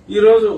ఈరోజు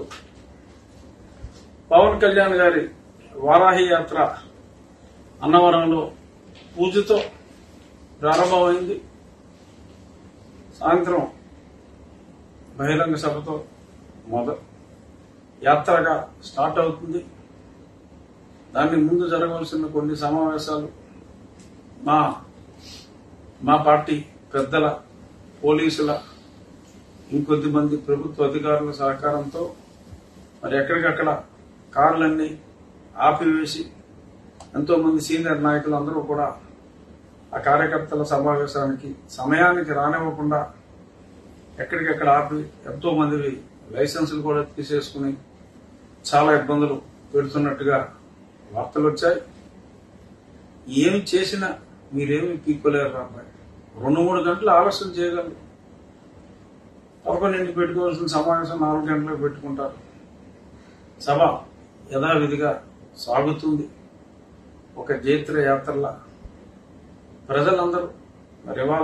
పవన్ కళ్యాణ్ గారి వారాహి యాత్ర అన్నవరంలో పూజతో ప్రారంభమైంది సాయంత్రం బహిరంగ సభతో మొద యాత్రగా స్టార్ట్ అవుతుంది దాన్ని ముందు జరగవలసిన కొన్ని సమావేశాలు మా మా పార్టీ పెద్దల పోలీసుల ఇంకొద్ది మంది ప్రభుత్వ అధికారుల సహకారంతో మరి ఎక్కడికక్కడ కార్లన్నీ ఆపివేసి ఎంతో మంది సీనియర్ నాయకులు అందరూ కూడా ఆ కార్యకర్తల సమావేశానికి సమయానికి రానివ్వకుండా ఎక్కడికెక్కడ ఆపి ఎంతో మంది లైసెన్సులు కూడా తీసేసుకుని చాలా ఇబ్బందులు పెడుతున్నట్టుగా వార్తలు వచ్చాయి ఏమి చేసినా మీరేమి పీక్కోలేరు అబ్బాయి రెండు మూడు గంటలు ఆలస్యం చేయగలరు పదకొండింటికి పెట్టుకోవాల్సిన సమావేశం నాలుగు గంటలకు పెట్టుకుంటారు సభ యథావిధిగా సాగుతుంది ఒక జైత్ర యాత్రలా ప్రజలందరూ మరి ఇవాళ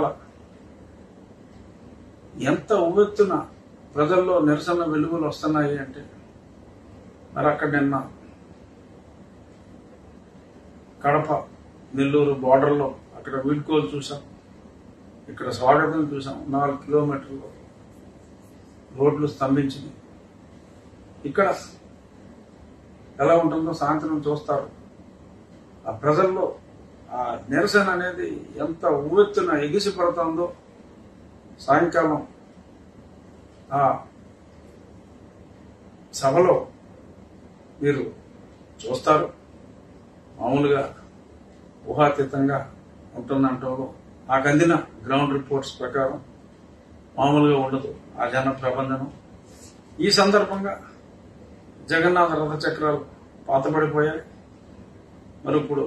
ఎంత ఉవ్వెత్తున ప్రజల్లో నిరసన వెలుగులు వస్తున్నాయి అంటే మరి అక్కడ నిన్న కడప నెల్లూరు బార్డర్లో అక్కడ వీడ్కోలు చూసాం ఇక్కడ స్వాగతం చూసాం నాలుగు కిలోమీటర్లు రోడ్లు స్తంభించింది ఇక్కడ ఎలా ఉంటుందో సాయంత్రం చూస్తారు ఆ ప్రజల్లో ఆ నిరసన అనేది ఎంత ఉవ్వెత్తున ఎగిసి పడుతుందో సాయంకాలం ఆ సభలో మీరు చూస్తారు మామూలుగా ఊహాతీతంగా ఉంటుందంటారు నాకు అందిన గ్రౌండ్ రిపోర్ట్స్ ప్రకారం మామూలుగా ఉండదు ఆ జన ప్రబంధనం ఈ సందర్భంగా జగన్నాథ రథ చక్రాలు పాతబడిపోయాయి మరి ఇప్పుడు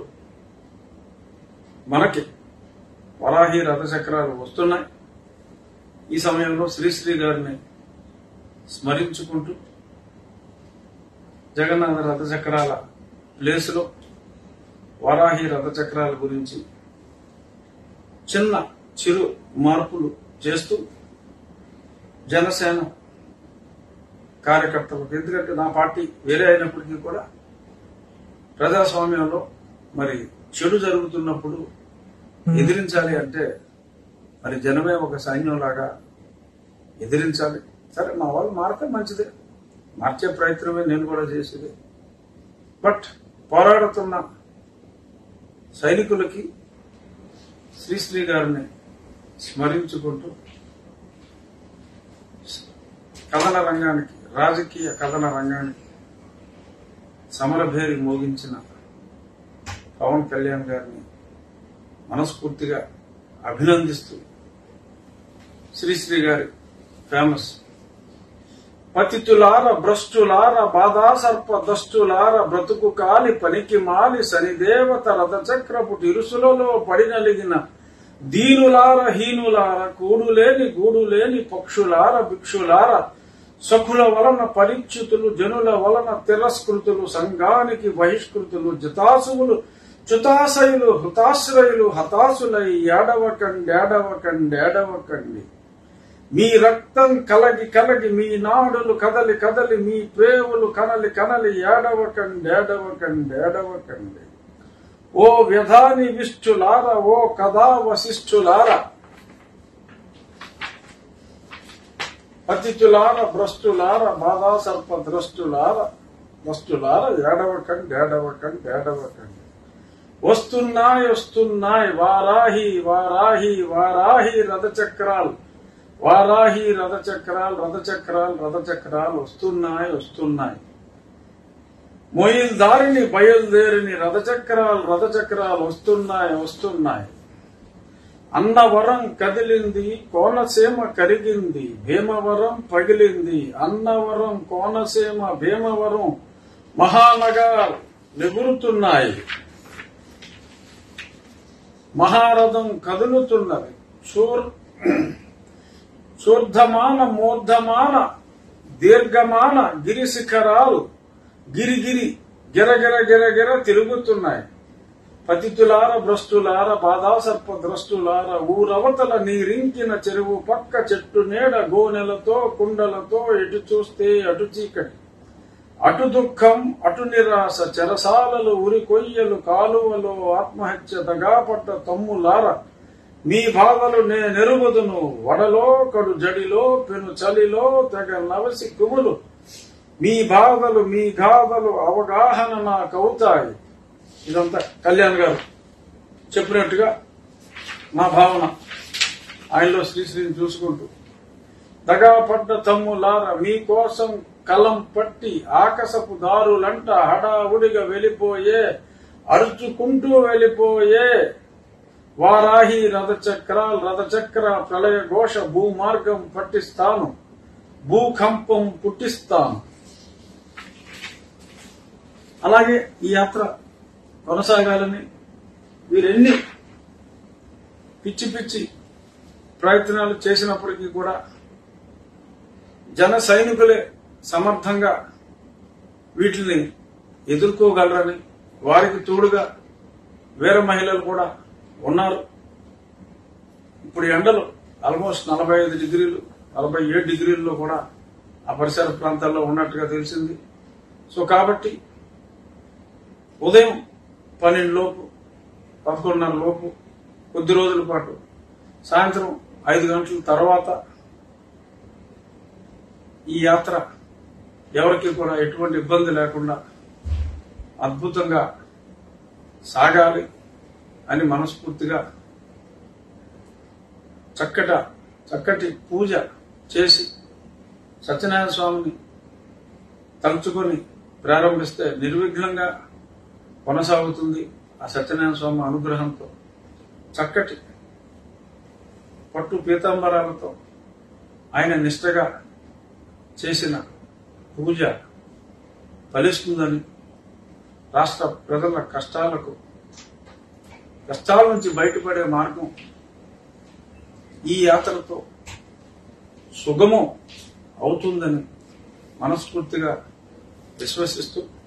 మనకి వరాహి రథ చక్రాలు వస్తున్నాయి ఈ సమయంలో శ్రీశ్రీ గారిని స్మరించుకుంటూ జగన్నాథ రథ చక్రాల ప్లేసులో వరాహి రథ చక్రాల గురించి చిన్న చిరు మార్పులు చేస్తూ జనసేన కార్యకర్తలకు ఎందుకంటే నా పార్టీ వేరే అయినప్పటికీ కూడా ప్రజాస్వామ్యంలో మరి చెడు జరుగుతున్నప్పుడు ఎదిరించాలి అంటే మరి జనమే ఒక సైన్యంలాగా ఎదిరించాలి సరే మా వాళ్ళు మారితే మంచిదే మార్చే ప్రయత్నమే నేను కూడా చేసేది బట్ పోరాడుతున్న సైనికులకి శ్రీశ్రీ గారిని స్మరించుకుంటూ కథన రంగానికి రాజకీయ కథన రంగానికి సమరభేరి మోగించిన పవన్ కళ్యాణ్ గారిని మనస్ఫూర్తిగా అభినందిస్తూ శ్రీశ్రీ గారి ఫేమస్ పతితులార భ్రష్టులార బాధాసర్ప దష్టులార బ్రతుకు కాలి పనికి మాలి శనిదేవత రథచక్రపు ఇరుసులలో పడినలిగిన దీనులార హీనులార కూడులేని గూడులేని పక్షులార భిక్షులార సఖుల వలన పరిచ్యుతులు జనుల వలన తిరస్కృతులు సంఘానికి బహిష్కృతులు జితాసువులు చుతాశయులు హృతాశ్రయులు హతాశులై ఏడవకండి ఏడవకండి ఏడవకండి మీ రక్తం కలగి కలగి మీ నాడులు కదలి కదలి మీ ప్రేవులు కనలి కనలి ఏడవకండి ఏడవకండి ఏడవకండి ఓ వ్యధాని విష్ఠులార ఓ కథా వశిష్ఠులార పతితులార భ్రష్టులార బాధా సర్ప ద్రష్టులార ద్రష్టులార ఏడవకండి ఏడవకండి ఏడవకండి వస్తున్నాయి వస్తున్నాయి వారాహి వారాహి వారాహి రథచక్రాలు వారాహి రథచక్రాలు రథచక్రాలు రథచక్రాలు వస్తున్నాయి వస్తున్నాయి మొయిల్దారిని బయలుదేరిని రథచక్రాలు రథచక్రాలు వస్తున్నాయి వస్తున్నాయి అన్నవరం కదిలింది కోనసీమ కరిగింది భీమవరం పగిలింది అన్నవరం కోనసీమ భీమవరం మహానగరాలు నిగురుతున్నాయి మహారథం కదులుతున్నది చూర్ చూర్ధమాన మూర్ధమాన దీర్ఘమాన గిరి శిఖరాలు గిరిగిరి గిరగిర గిరగిర తిరుగుతున్నాయి పతితులార భ్రష్టులార బాధాసర్ప ద్రష్టులార ఊరవతల నీరింకిన చెరువు పక్క చెట్టు నీడ గోనెలతో కుండలతో ఎటు చూస్తే అటు చీకటి అటు దుఃఖం అటు నిరాశ చెరసాలలు ఉరి కొయ్యలు కాలువలో ఆత్మహత్య దగాపడ్డ తమ్ములార మీ బాధలు నేనెరుగుదును వడలో కడు జడిలో పెను చలిలో తెగ నవసి కుములు మీ బాధలు మీ గాథలు అవగాహన నాకవుతాయి ఇదంతా కళ్యాణ్ గారు చెప్పినట్టుగా నా భావన ఆయనలో శ్రీశ్రీని చూసుకుంటూ దగాపడ్డ తమ్ములార మీకోసం కలం పట్టి ఆకసపు దారులంట హడావుడిగా వెళ్ళిపోయే అరుచుకుంటూ వెళ్ళిపోయే వారాహి రథచక్రాల్ రథచక్ర ప్రళయ ఘోష భూమార్గం పట్టిస్తాను భూకంపం పుట్టిస్తాను అలాగే ఈ యాత్ర కొనసాగాలని వీరెన్ని పిచ్చి పిచ్చి ప్రయత్నాలు చేసినప్పటికీ కూడా జన సైనికులే సమర్థంగా వీటిని ఎదుర్కోగలరని వారికి తోడుగా వీర మహిళలు కూడా ఉన్నారు ఇప్పుడు ఎండలు ఆల్మోస్ట్ నలభై ఐదు డిగ్రీలు నలభై ఏడు డిగ్రీల్లో కూడా ఆ పరిసర ప్రాంతాల్లో ఉన్నట్టుగా తెలిసింది సో కాబట్టి ఉదయం పన్నెండు లోపు పదకొండున్నర లోపు కొద్ది రోజుల పాటు సాయంత్రం ఐదు గంటల తర్వాత ఈ యాత్ర ఎవరికి కూడా ఎటువంటి ఇబ్బంది లేకుండా అద్భుతంగా సాగాలి అని మనస్ఫూర్తిగా చక్కట చక్కటి పూజ చేసి సత్యనారాయణ స్వామిని తలుచుకొని ప్రారంభిస్తే నిర్విఘ్నంగా కొనసాగుతుంది ఆ సత్యనారాయణ స్వామి అనుగ్రహంతో చక్కటి పట్టు పీతాంబరాలతో ఆయన నిష్టగా చేసిన పూజ ఫలిస్తుందని రాష్ట్ర ప్రజల కష్టాలకు కష్టాల నుంచి బయటపడే మార్గం ఈ యాత్రతో సుగమం అవుతుందని మనస్ఫూర్తిగా విశ్వసిస్తూ